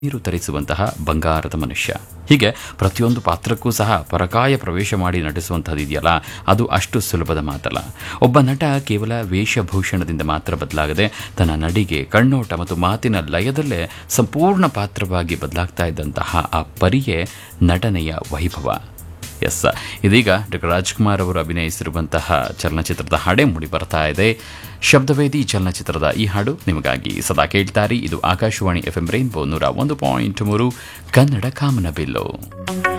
ನೀರು ತರಿಸುವಂತಹ ಬಂಗಾರದ ಮನುಷ್ಯ ಹೀಗೆ ಪ್ರತಿಯೊಂದು ಪಾತ್ರಕ್ಕೂ ಸಹ ಪರಕಾಯ ಪ್ರವೇಶ ಮಾಡಿ ನಟಿಸುವಂಥದ್ದು ಇದೆಯಲ್ಲ ಅದು ಅಷ್ಟು ಸುಲಭದ ಮಾತಲ್ಲ ಒಬ್ಬ ನಟ ಕೇವಲ ವೇಷಭೂಷಣದಿಂದ ಮಾತ್ರ ಬದಲಾಗದೆ ತನ್ನ ನಡಿಗೆ ಕಣ್ಣೋಟ ಮತ್ತು ಮಾತಿನ ಲಯದಲ್ಲೇ ಸಂಪೂರ್ಣ ಪಾತ್ರವಾಗಿ ಬದಲಾಗ್ತಾ ಇದ್ದಂತಹ ಆ ಪರಿಯೇ ನಟನೆಯ ವೈಭವ ಎಸ್ ಇದೀಗ ಡಾಕ್ಟರ್ ರಾಜ್ಕುಮಾರ್ ಅವರು ಅಭಿನಯಿಸಿರುವಂತಹ ಚಲನಚಿತ್ರದ ಹಾಡೇ ಮೂಡಿ ಬರ್ತಾ ಇದೆ ಶಬ್ದವೇದಿ ಚಲನಚಿತ್ರದ ಈ ಹಾಡು ನಿಮಗಾಗಿ ಸದಾ ಕೇಳ್ತಾರಿ ಇದು ಆಕಾಶವಾಣಿ ಎಫ್ ಎಂ ರೈನ್ಬೋ ನೂರ ಒಂದು ಪಾಯಿಂಟ್ ಮೂರು ಕನ್ನಡ ಕಾಮನಬಿಲ್ಲು